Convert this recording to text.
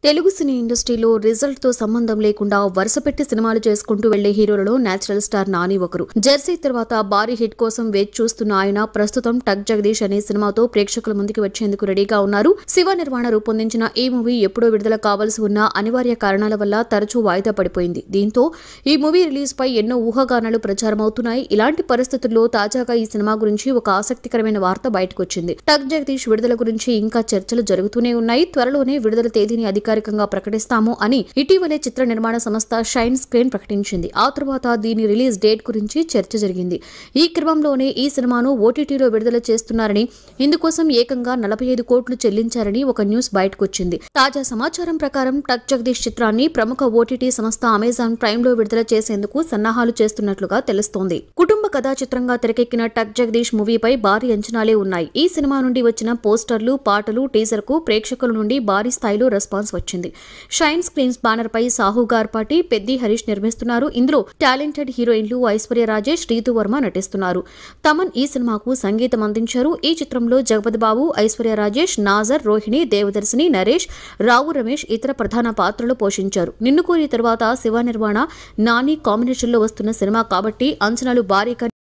తెలుగు సినీ ఇండస్ట్రీలో రిజల్ట్ తో సంబంధం లేకుండా వరుసపెట్టి సినిమాలు చేసుకుంటూ వెళ్లే హీరోలలో నేచురల్ స్టార్ నాని ఒకరు జెర్సీ తర్వాత భారీ హిట్ కోసం వేచి చూస్తున్న ఆయన ప్రస్తుతం టక్ జగదీష్ అనే సినిమాతో ప్రేక్షకుల ముందుకు వచ్చేందుకు రెడీగా ఉన్నారు శివ నిర్మాణ రూపొందించిన ఈ మూవీ ఎప్పుడో విడుదల కావాల్సి ఉన్న అనివార్య కారణాల వల్ల తరచూ వాయిదా పడిపోయింది దీంతో ఈ మూవీ రిలీజ్ పై ఎన్నో ఊహాగానాలు ప్రచారమవుతున్నాయి ఇలాంటి పరిస్థితుల్లో తాజాగా ఈ సినిమా గురించి ఒక ఆసక్తికరమైన వార్త బయటకొచ్చింది టక్ జగదీష్ విడుదల గురించి ఇంకా చర్చలు జరుగుతూనే ఉన్నాయి త్వరలోనే విడుదల తేదీని అధికారికంగా ప్రకటిస్తాము అని ఇటీవలే చిత్ర నిర్మాణ సంస్థ షైన్ స్క్రీన్ ప్రకటించింది ఆ తర్వాత దీని రిలీజ్ డేట్ గురించి చర్చ జరిగింది ఈ క్రమంలోనే ఈ సినిమాను ఓటీటీలో విడుదల చేస్తున్నారని ఇందుకోసం ఏకంగా నలభై ఐదు కోట్లు చెల్లించారని ఒక న్యూస్ బయటకొచ్చింది తాజా సమాచారం ప్రకారం టక్ జగదీష్ చిత్రాన్ని ప్రముఖ ఓటీటీ సంస్థ అమెజాన్ ప్రైమ్ లో విడుదల చేసేందుకు సన్నాహాలు చేస్తున్నట్లుగా తెలుస్తోంది కుటుంబ కథా చిత్రంగా తెరకెక్కిన టక్ జగదీష్ మూవీపై భారీ అంచనాలే ఉన్నాయి ఈ సినిమా నుండి వచ్చిన పోస్టర్లు పాటలు టీజర్ కు ప్రేక్షకుల నుండి భారీ స్థాయిలో రెస్పాన్స్ వచ్చింది షైన్ స్క్రీన్స్ బ్యానర్ పై సాహు గార్పాటి పెద్ది హరీష్ నిర్మిస్తున్నారు ఇందులో టాలెంటెడ్ హీరోయిన్లు ఐశ్వర్య రాజేష్ రీతు వర్మ నటిస్తున్నారు తమన్ ఈ సినిమాకు సంగీతం అందించారు ఈ చిత్రంలో జగపతి బాబు ఐశ్వర్య రాజేష్ నాజర్ రోహిణి దేవదర్శిని నరేష్ రావు రమేష్ ఇతర ప్రధాన పాత్రలు పోషించారు నిన్ను కోరి తర్వాత శివ నిర్మాణ నాని కాంబినేషన్లో వస్తున్న సినిమా కాబట్టి అంచనాలు భారీగా